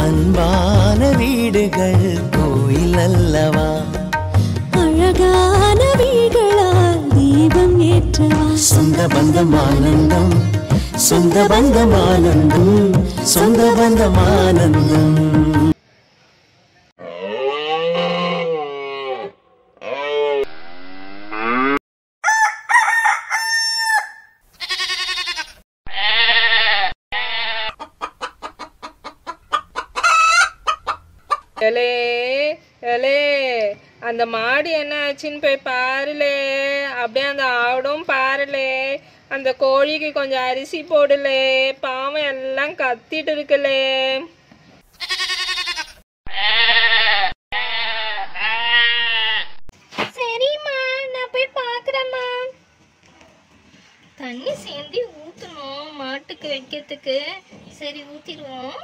அன்பான வீடுகள் கோயில் அல்லவா அழகான வீடுகளால் தீபம் ஏற்றவா சொந்த பந்தம் ஆனந்தம் சொந்த பந்தம் ஆனந்தம் சொந்த பந்தம் ஆனந்தம் எலே எலே அந்த மாடு என்ன ஆச்சுன்னு போய் பாருலே அப்படியே அந்த ஆடும் பாருலே அந்த கோழிக்கு கொஞ்சம் அரிசி போடுலே பாவம் எல்லாம் கத்திட்டு இருக்குலே சரிம்மா நான் போய் பார்க்குறேம்மா தண்ணி சேர்ந்து ஊற்றணும் மாட்டுக்கு வைக்கிறதுக்கு சரி ஊற்றிடுவோம்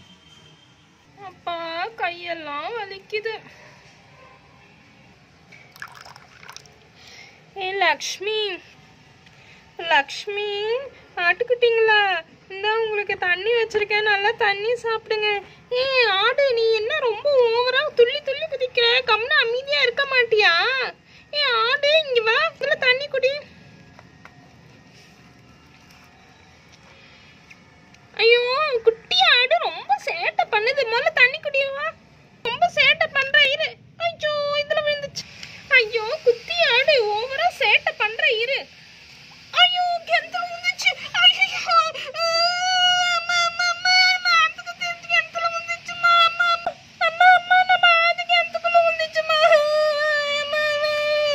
அப்பா கையெல்லாம் வலிக்குது ஏ லக்ஷ்மி லக்ஷ்மி ஆட்டுக்குட்டிங்களா இந்த உங்களுக்கு தண்ணி வச்சிருக்கேன் நல்லா தண்ணி சாப்பிடுங்க ஏ ஆடு நீ என்ன ரொம்ப ஓவரா துள்ளி துள்ளி குதிக்கிற கம்னு அமைதியா இருக்க மாட்டியா ஏ ஆடு இங்க வா இதுல தண்ணி குடி ஐயோ குட்டி ஆடு ரொம்ப சேட்டை பண்ணுது முதல்ல தண்ணி குடியவா ரொம்ப சேட்டை பண்ற இரு ஐயோ இதுல விழுந்துச்சு ஐயோ குட்டி ஆடு ஓவரா சேட்டை பண்ற இரு ஐயோ கிணத்துல விழுந்துச்சு ஐயோ அம்மா அம்மா அம்மா மாட்டுக்கு தெரிஞ்சு கிணத்துல விழுந்துச்சுமா அம்மா அம்மா அம்மா அம்மா நம்ம ஆடு கிணத்துக்குள்ள விழுந்துச்சுமா அம்மா, அம்மா.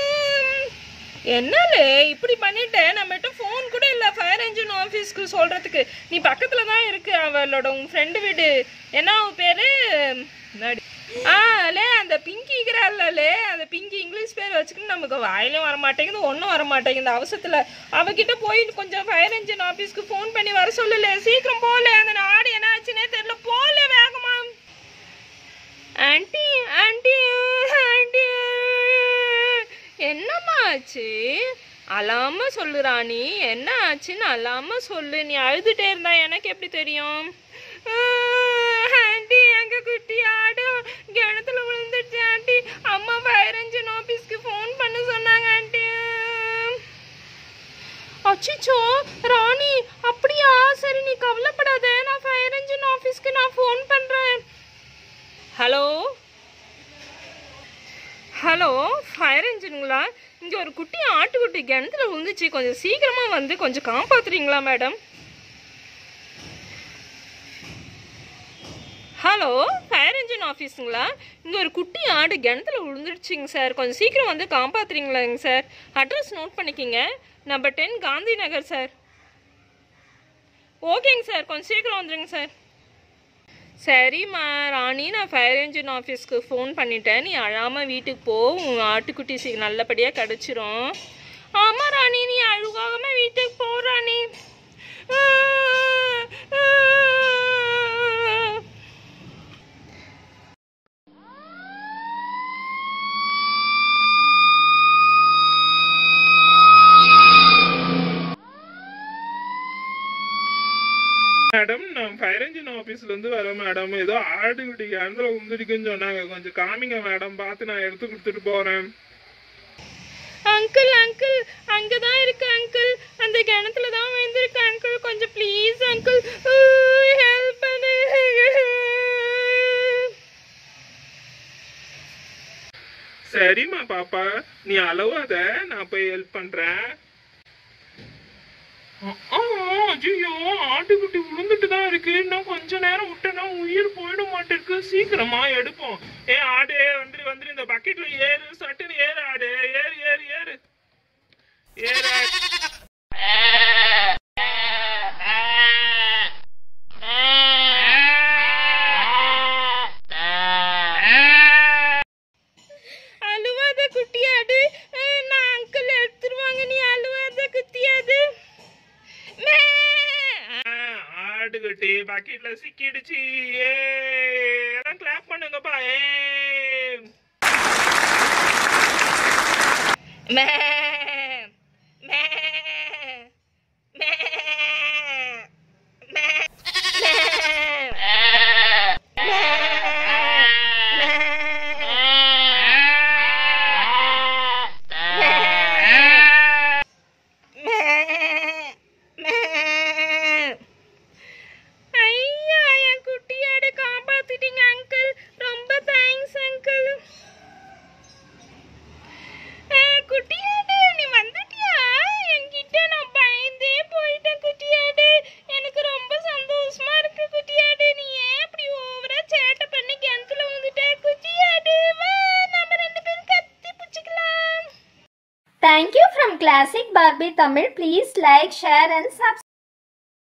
என்னலே இப்படி பண்ணிட்ட நம்மகிட்ட ஃபோன் கூட இல்ல ஃபயர் என்ஜின் ஆஃபீஸ்க்கு சொல்றதுக்கு நீ பக்கத்துல தான் இருக்கு அவளோட உன் ஃப்ரெண்டு வீடு என்ன அவ பேரு நடி ஆ லே அந்த பிங்கி இருக்கிறாள்லே அந்த பிங்கி இங்கிலீஷ் பேர் வச்சுக்கிட்டு நமக்கு வாயிலும் வர மாட்டேங்குது ஒன்றும் வர மாட்டேங்குது அவசரத்துல அவகிட்ட போய் கொஞ்சம் ஃபயர் என்ஜின் ஆஃபீஸ்க்கு ஃபோன் பண்ணி வர சொல்லல சீக்கிரம் போல அந்த ஆடு என்ன ஆச்சுன்னே தெரியல போல வேகமா ஆண்டி ஆண்டி ஆண்டி என்னம்மா ஆச்சு அழாம சொல்லு ராணி என்ன ஆச்சுன்னு அழாம சொல்லு நீ அழுதுட்டே இருந்தா எனக்கு எப்படி தெரியும் ஆண்டி எங்க குட்டி ஆடு கிணத்துல விழுந்துருச்சு ஆண்டி அம்மா ஃபயர் என்ஜின் ஆஃபீஸ்க்கு ஃபோன் பண்ண சொன்னாங்க ஆண்டி அச்சிச்சோ ராணி அப்படியா சரி நீ கவலைப்படாத நான் ஃபயர் என்ஜின் ஆஃபீஸ்க்கு நான் ஃபோன் பண்றேன் ஹலோ ஹலோ ஃபயர் இன்ஜினுங்களா இங்கே ஒரு குட்டி ஆட்டுக்குட்டி கிணத்துல விழுந்துச்சு கொஞ்சம் சீக்கிரமாக வந்து கொஞ்சம் காப்பாத்துறீங்களா மேடம் ஹலோ ஃபயர் இன்ஜின் ஆஃபீஸுங்களா இங்கே ஒரு குட்டி ஆடு கிணத்துல விழுந்துருச்சுங்க சார் கொஞ்சம் சீக்கிரம் வந்து காப்பாத்துறீங்களாங்க சார் அட்ரஸ் நோட் பண்ணிக்கிங்க number ten Gandhi Nagar sir ஓகேங்க சார் கொஞ்சம் சீக்கிரம் வந்துடுங்க சார் சரிம்மா ராணி நான் ஃபயர் என்ஜின் ஆஃபீஸ்க்கு ஃபோன் பண்ணிட்டேன் நீ அழாமல் வீட்டுக்கு போ உன் ஆட்டுக்குட்டி சீ நல்லபடியாக கிடச்சிரும் ஆமாம் ராணி நீ அழுகாமல் வீட்டுக்கு போ ராணி ஆ, ஆ. மேடம் நான் ஃபயர் இன்ஜின் ஆஃபீஸ்ல இருந்து வரேன் மேடம் ஏதோ ஆடு குட்டி கிணத்துல உந்துருக்குன்னு சொன்னாங்க கொஞ்சம் காமிங்க மேடம் பார்த்து நான் எடுத்து கொடுத்துட்டு போறேன் அங்கிள் அங்கிள் அங்கே தான் இருக்கு அங்கிள் அந்த கிணத்துல தான் விழுந்திருக்கு அங்கிள் கொஞ்சம் ப்ளீஸ் அங்கிள் ஹெல்ப் பண்ணு சரிம்மா பாப்பா நீ அழுவாத நான் போய் ஹெல்ப் பண்றேன் ஐயோ ஆட்டுக்குட்டி விழுந்துட்டு தான் இருக்கு இன்னும் கொஞ்ச நேரம் விட்டனா உயிர் போயிட மாட்டிருக்கு சீக்கிரமா எடுப்போம் ஏ ஆடு வந்துரு வந்துரு இந்த பக்கெட்ல ஏறு சட்டுன்னு ஏறு ஆடு ஏறு ஏறு ஏறு ஏறு ஆடு. அழுவாத குட்டியாடு அஹ், நான் அங்கிள் எடுத்துருவாங்க நீ அழுவாத குட்டியாடு மே. ஆ, ஆடுகுட்டி பக்கெட்ல சிக்கிடுச்சு ஏ எல்லாம் கிளாப் பண்ணுங்கப்பா ஏ மே. மே. மே. மே. மே. மே. from Classic Barbie Tamil. Please like, share and subscribe.